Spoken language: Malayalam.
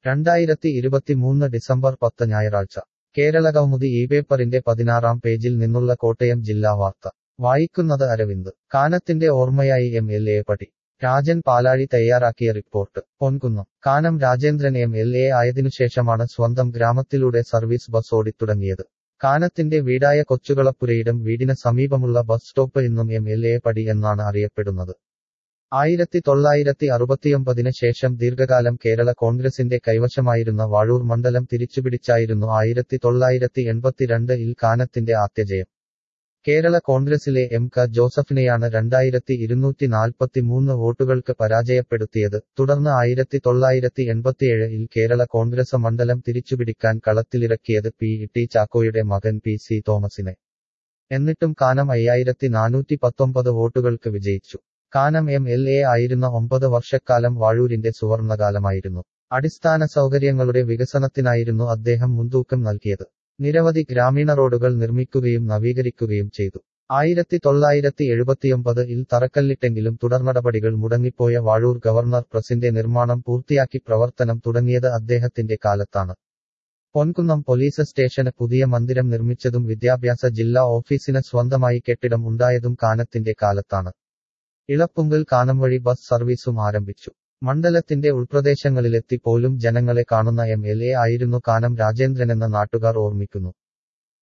രണ്ടായിരത്തി ഇരുപത്തിമൂന്ന് ഡിസംബർ പത്ത് ഞായറാഴ്ച കേരളകൗമുദി ഈ പേപ്പറിന്റെ പതിനാറാം പേജിൽ നിന്നുള്ള കോട്ടയം ജില്ലാ വാർത്ത വായിക്കുന്നത് അരവിന്ദ് കാനത്തിന്റെ ഓർമ്മയായി എം എൽ എ പടി രാജൻ പാലാഴി തയ്യാറാക്കിയ report Ponkunnam Kanam Rajendran M L A ആയതിനുശേഷമാണ് സ്വന്തം ഗ്രാമത്തിലൂടെ സർവീസ് ബസ് ഓടിത്തുടങ്ങിയത് കാനത്തിന്റെ വീടായ കൊച്ചുകളപ്പുരയിടം വീടിന് സമീപമുള്ള ബസ് സ്റ്റോപ്പ് ഇന്നും എം എൽ എ പടി എന്നാണ് അറിയപ്പെടുന്നത് ആയിരത്തി തൊള്ളായിരത്തി അറുപത്തിയൊമ്പതിന് ശേഷം ദീർഘകാലം കേരള കോൺഗ്രസിന്റെ കൈവശമായിരുന്ന വാഴൂർ മണ്ഡലം തിരിച്ചുപിടിച്ചായിരുന്നു ആയിരത്തി തൊള്ളായിരത്തി എൺപത്തിരണ്ട് ഇൽ കാനത്തിന്റെ ആദ്യജയം കേരള കോൺഗ്രസിലെ എം ക ജോസഫിനെയാണ് രണ്ടായിരത്തി ഇരുന്നൂറ്റി നാൽപ്പത്തിമൂന്ന് വോട്ടുകൾക്ക് പരാജയപ്പെടുത്തിയത് തുടർന്ന് ആയിരത്തി തൊള്ളായിരത്തി എൺപത്തിയേഴ് ഇൽ കേരള കോൺഗ്രസ് മണ്ഡലം തിരിച്ചുപിടിക്കാൻ കളത്തിലിറക്കിയത് പി ടി ചാക്കോയുടെ മകൻ പി സി തോമസിനെ എന്നിട്ടും കാനം അയ്യായിരത്തി നാനൂറ്റി പത്തൊമ്പത് വോട്ടുകൾക്ക് വിജയിച്ചു കാനം എം എൽ എ ആയിരുന്ന ഒമ്പത് വർഷക്കാലം വാഴൂരിന്റെ സുവർണകാലമായിരുന്നു അടിസ്ഥാന സൗകര്യങ്ങളുടെ വികസനത്തിനായിരുന്നു അദ്ദേഹം മുൻതൂക്കം നൽകിയത് നിരവധി ഗ്രാമീണ റോഡുകൾ നിർമ്മിക്കുകയും നവീകരിക്കുകയും ചെയ്തു ആയിരത്തി തൊള്ളായിരത്തി എഴുപത്തിയൊമ്പത് ഇൽ തറക്കല്ലിട്ടെങ്കിലും തുടർനടപടികൾ മുടങ്ങിപ്പോയ വാഴൂർ ഗവർണർ പ്രസിന്റെ നിർമ്മാണം പൂർത്തിയാക്കി പ്രവർത്തനം തുടങ്ങിയത് അദ്ദേഹത്തിന്റെ കാലത്താണ് പൊൻകുന്നം പോലീസ് സ്റ്റേഷന് പുതിയ മന്ദിരം നിർമ്മിച്ചതും വിദ്യാഭ്യാസ ജില്ലാ ഓഫീസിന് സ്വന്തമായി കെട്ടിടം ഉണ്ടായതും കാനത്തിന്റെ കാലത്താണ് ഇളപ്പുങ്കൽ കാനം വഴി ബസ് സർവീസും ആരംഭിച്ചു മണ്ഡലത്തിന്റെ ഉൾപ്രദേശങ്ങളിലെത്തി പോലും ജനങ്ങളെ കാണുന്ന എം എൽ എ ആയിരുന്നു കാനം രാജേന്ദ്രനെന്ന് നാട്ടുകാർ ഓർമ്മിക്കുന്നു